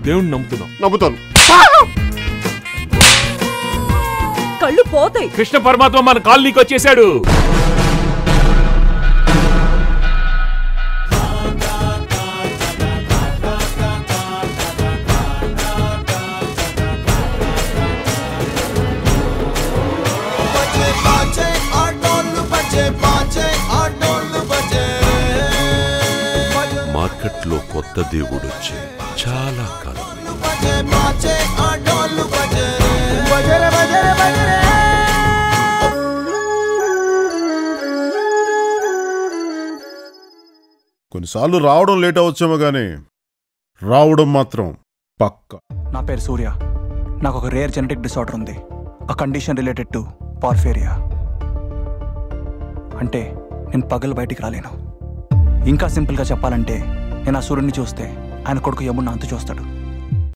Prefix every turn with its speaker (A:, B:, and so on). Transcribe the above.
A: దేవుణ్ణి నమ్ముతున్నాం
B: నమ్ముతాను
C: కళ్ళు పోతాయి
A: కృష్ణ పరమాత్మ మన కాలనీకి వచ్చేసాడు
D: बजे बाजे और ढोल बजे बाजे और ढोल बजे
E: మార్కెట్లో కొత్త దేవుడు వచ్చి చాలా కాలం
D: बजे बाजे और ढोल बजे बजे रे बजे रे बजे रे
B: కొన్నిసార్లు రావడం లేట్ అవచ్చేమో కానీ రావడం మాత్రం పక్క
F: నా పేరు సూర్య నాకు ఒక రేర్ జెనెటిక్ డిసార్డర్ ఉంది ఆ కండిషన్ రిలేటెడ్ టు పార్ఫేరియా అంటే నేను పగలు బయటికి రాలేను ఇంకా సింపుల్గా చెప్పాలంటే నేను ఆ సూర్యుడిని చూస్తే ఆయన కొడుకు యముడిని అంతు చూస్తాడు